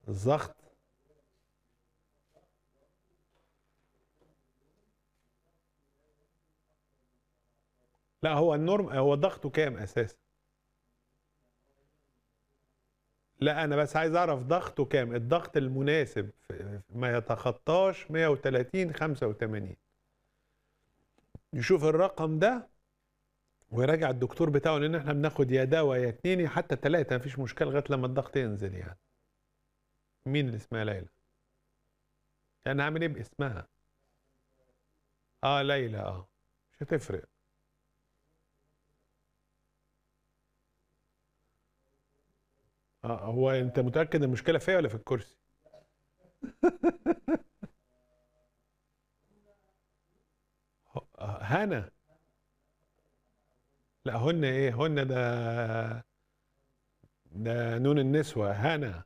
الضغط لا هو النورم هو ضغطه كام اساسا لا انا بس عايز اعرف ضغطه كام الضغط المناسب في- ما يتخطاش 130 85 يشوف الرقم ده ويراجع الدكتور بتاعه لان احنا بناخد يا دواء يا اتنين يا حتى تلاتة مفيش مشكله لغايه لما الضغط ينزل يعني مين اللي اسمها ليلى انا هعمل ايه باسمها اه ليلى اه مش هتفرق اه هو انت متاكد المشكله فيا ولا في الكرسي آه، هنا لا هن ايه هن ده ده نون النسوة هنا